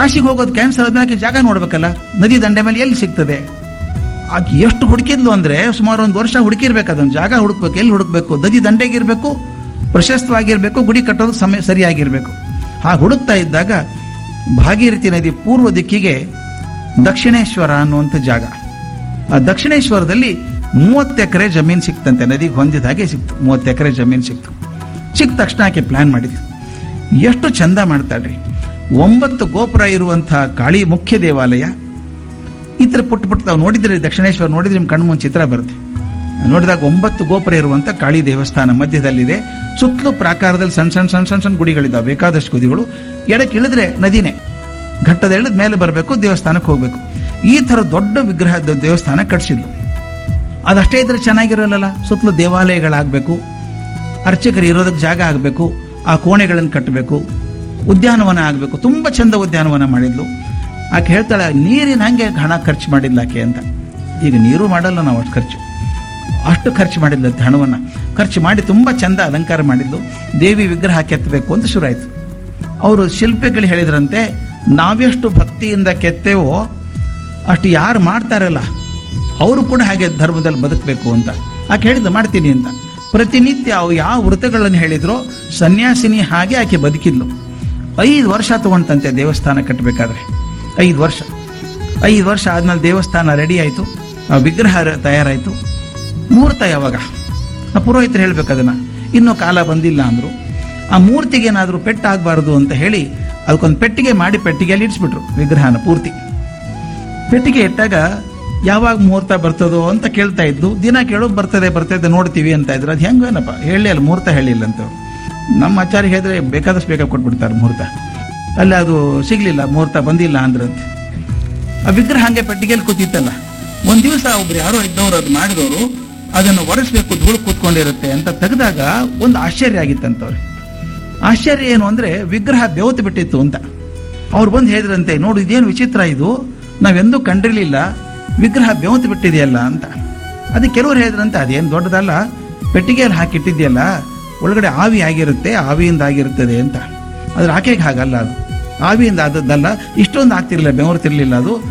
ಕಾಶಿಗೆ ಹೋಗೋದು ಕ್ಯಾನ್ಸರ್ ಆದ್ಮೇಲೆ ಆಕೆ ಜಾಗ ನೋಡ್ಬೇಕಲ್ಲ ನದಿ ದಂಡೆ ಮೇಲೆ ಎಲ್ಲಿ ಸಿಗ್ತದೆ ಆಕೆ ಎಷ್ಟು ಹುಡುಕಿದ್ಲು ಅಂದ್ರೆ ಸುಮಾರು ಒಂದು ವರ್ಷ ಹುಡುಕಿರ್ಬೇಕು ಅದನ್ನು ಜಾಗ ಹುಡುಕ್ಬೇಕು ಎಲ್ಲಿ ಹುಡುಕ್ಬೇಕು ನದಿ ದಂಡೆಗಿರ್ಬೇಕು ಪ್ರಶಸ್ತವಾಗಿರ್ಬೇಕು ಗುಡಿ ಕಟ್ಟೋದು ಸಮಯ ಸರಿಯಾಗಿರ್ಬೇಕು ಹಾಗೆ ಹುಡುಕ್ತಾ ಇದ್ದಾಗ ಭಾಗೀರಥಿ ನದಿ ಪೂರ್ವ ದಿಕ್ಕಿಗೆ ದಕ್ಷಿಣೇಶ್ವರ ಅನ್ನುವಂಥ ಜಾಗ ಆ ದಕ್ಷಿಣೇಶ್ವರದಲ್ಲಿ ಮೂವತ್ತು ಎಕರೆ ಜಮೀನು ಸಿಕ್ತಂತೆ ನದಿಗೆ ಹೊಂದಿದ ಹಾಗೆ ಸಿಕ್ತು ಮೂವತ್ತು ಎಕರೆ ಜಮೀನು ಸಿಕ್ತು ಸಿಕ್ಕ ತಕ್ಷಣ ಆಕೆ ಪ್ಲಾನ್ ಮಾಡಿದ್ಲು ಎಷ್ಟು ಚಂದ ಮಾಡ್ತಾಳ್ರಿ ಒಂಬತ್ತು ಗೋಪುರ ಇರುವಂತಹ ಕಾಳಿ ಮುಖ್ಯ ದೇವಾಲಯ ಈ ಥರ ಪುಟ್ಟ ಪುಟ್ಟ ತಾವು ನೋಡಿದ್ರೆ ದಕ್ಷಿಣೇಶ್ವರ ನೋಡಿದ್ರೆ ನಿಮ್ಮ ಕಣ್ಣು ಮುಂದೆ ಚಿತ್ರ ಬರುತ್ತೆ ನೋಡಿದಾಗ ಒಂಬತ್ತು ಗೋಪುರ ಇರುವಂತ ಕಾಳಿ ದೇವಸ್ಥಾನ ಮಧ್ಯದಲ್ಲಿದೆ ಸುತ್ತಲೂ ಪ್ರಾಕಾರದಲ್ಲಿ ಸಣ್ಣ ಸಣ್ಣ ಸಣ್ಣ ಸಣ್ಣ ಸಣ್ಣ ಗುಡಿಗಳಿದ್ದಾವೆ ಬೇಕಾದಷ್ಟು ಗುಡಿಗಳು ಎಡಕ್ಕೆ ಇಳಿದ್ರೆ ನದಿನೇ ಘಟ್ಟದ ಇಳಿದ ಮೇಲೆ ಬರಬೇಕು ದೇವಸ್ಥಾನಕ್ಕೆ ಹೋಗ್ಬೇಕು ಈ ಥರ ದೊಡ್ಡ ವಿಗ್ರಹ ದ- ದೇವಸ್ಥಾನ ಕಟ್ಸಿದ್ಲು ಅದಷ್ಟೇ ಇದ್ರೆ ಚೆನ್ನಾಗಿರೋಲ್ಲ ಸುತ್ತಲೂ ದೇವಾಲಯಗಳಾಗಬೇಕು ಅರ್ಚಕರು ಇರೋದಕ್ಕೆ ಜಾಗ ಆಗಬೇಕು ಆ ಕೋಣೆಗಳನ್ನು ಕಟ್ಟಬೇಕು ಉದ್ಯಾನವನ ಆಗಬೇಕು ತುಂಬ ಚಂದ ಉದ್ಯಾನವನ ಮಾಡಿದ್ಲು ಆಕೆ ಹೇಳ್ತಾಳೆ ನೀರಿನ ಹಂಗೆ ಹಣ ಖರ್ಚು ಮಾಡಿಲ್ಲ ಆಕೆ ಅಂತ ಈಗ ನೀರು ಮಾಡಲ್ಲ ನಾವು ಅಷ್ಟು ಖರ್ಚು ಅಷ್ಟು ಖರ್ಚು ಮಾಡಿದ್ಲು ಅಂತ ಹಣವನ್ನು ಖರ್ಚು ಮಾಡಿ ತುಂಬ ಚಂದ ಅಲಂಕಾರ ಮಾಡಿದ್ಲು ದೇವಿ ವಿಗ್ರಹ ಕೆತ್ತಬೇಕು ಅಂತ ಶುರು ಆಯಿತು ಅವರು ಶಿಲ್ಪಿಗಳು ಹೇಳಿದ್ರಂತೆ ನಾವೆಷ್ಟು ಭಕ್ತಿಯಿಂದ ಕೆತ್ತೇವೋ ಅಷ್ಟು ಯಾರು ಮಾಡ್ತಾರಲ್ಲ ಅವರು ಕೂಡ ಹಾಗೆ ಧರ್ಮದಲ್ಲಿ ಬದುಕಬೇಕು ಅಂತ ಆಕೆ ಹೇಳಿದ ಮಾಡ್ತೀನಿ ಅಂತ ಪ್ರತಿನಿತ್ಯ ಅವು ಯಾವ ವೃತ್ತಗಳನ್ನು ಹೇಳಿದ್ರೋ ಸನ್ಯಾಸಿನಿ ಹಾಗೆ ಆಕೆ ಬದುಕಿದ್ಲು ಐದು ವರ್ಷ ತಗೊಂತಂತೆ ದೇವಸ್ಥಾನ ಕಟ್ಟಬೇಕಾದ್ರೆ ಐದು ವರ್ಷ ಐದು ವರ್ಷ ಆದ್ಮೇಲೆ ದೇವಸ್ಥಾನ ರೆಡಿ ಆಯಿತು ವಿಗ್ರಹ ರ- ತಯಾರಾಯಿತು ಮುಹೂರ್ತ ಯಾವಾಗ ಆ ಪುರೋಹಿತರು ಹೇಳ್ಬೇಕು ಅದನ್ನ ಇನ್ನೂ ಕಾಲ ಬಂದಿಲ್ಲ ಅಂದ್ರು ಆ ಮೂರ್ತಿಗೆ ಏನಾದರೂ ಪೆಟ್ಟಾಗಬಾರದು ಅಂತ ಹೇಳಿ ಅದಕ್ಕೊಂದು ಪೆಟ್ಟಿಗೆ ಮಾಡಿ ಪೆಟ್ಟಿಗೆಯಲ್ಲಿ ಇಡಿಸ್ಬಿಟ್ರು ವಿಗ್ರಹನ ಪೂರ್ತಿ ಪೆಟ್ಟಿಗೆ ಇಟ್ಟಾಗ ಯಾವಾಗ ಮುಹೂರ್ತ ಬರ್ತದೋ ಅಂತ ಕೇಳ್ತಾ ಇದ್ದು ದಿನ ಕೇಳೋ ಬರ್ತದೆ ಬರ್ತದೆ ನೋಡ್ತೀವಿ ಅಂತ ಇದ್ರು ಅದು ಹೆಂಗೇನಪ್ಪ ಹೇಳಿ ಅಲ್ಲ ಮುಹೂರ್ತ ಹೇಳಿಲ್ಲ ಅಂತ ಅವ್ರು. ನಮ್ಮ ಆಚಾರ್ಯ ಹೇಳಿದ್ರೆ ಬೇಕಾದಷ್ಟು ಬೇಗ ಕೊಟ್ಬಿಡ್ತಾರೆ ಮುಹೂರ್ತ ಅಲ್ಲಿ ಅದು ಸಿಗ್ಲಿಲ್ಲ ಮುಹೂರ್ತ ಬಂದಿಲ್ಲ ಅಂದ್ರಂತೆ ಆ ವಿಗ್ರಹ ಹಂಗೆ ಪೆಟ್ಟಿಗೆಯಲ್ಲಿ ಕೂತಿತ್ತಲ್ಲ ಒಂದ್ ದಿವಸ ಒಬ್ರು ಯಾರೋ ಇದ್ದವ್ರು ಅದು ಮಾಡಿದವರು ಅದನ್ನು ಒರೆಸ್ಬೇಕು ಧೂಳು ಕೂತ್ಕೊಂಡಿರುತ್ತೆ ಅಂತ ತೆಗೆದಾಗ ಒಂದು ಆಶ್ಚರ್ಯ ಆಗಿತ್ತಂತವ್ರಿಗೆ ಆಶ್ಚರ್ಯ ಏನು ಅಂದ್ರೆ ವಿಗ್ರಹ ಬೆವತು ಬಿಟ್ಟಿತ್ತು ಅಂತ ಅವ್ರು ಬಂದು ಹೇಳಿದ್ರಂತೆ ನೋಡು ಇದೇನು ವಿಚಿತ್ರ ಇದು ನಾವೆಂದೂ ಕಂಡಿರ್ಲಿಲ್ಲ ವಿಗ್ರಹ ಬೆವತು ಬಿಟ್ಟಿದೆಯಲ್ಲ ಅಂತ ಅದಕ್ಕೆ ಕೆಲವರು ಹೇಳಿದ್ರಂತೆ ಅದೇನು ದೊಡ್ಡದಲ್ಲ ಪೆಟ್ಟಿಗೆಯಲ್ಲಿ ಹಾಕಿಟ್ಟಿದೆಯಲ್ಲ ಒಳಗಡೆ ಆವಿ ಆಗಿರುತ್ತೆ ಆವಿಯಿಂದ ಆಗಿರುತ್ತದೆ ಅಂತ ಆದ್ರೆ ಆಕೆಗೆ ಹಾಗಲ್ಲ ಅದು ಆವಿಯಿಂದ ಆದದ್ದಲ್ಲ ಇಷ್ಟೊಂದು ಆಗ್ತಿರ್ಲಿಲ್ಲ ಬೆವರ್ತಿರ್ಲಿಲ್ಲ ಅದು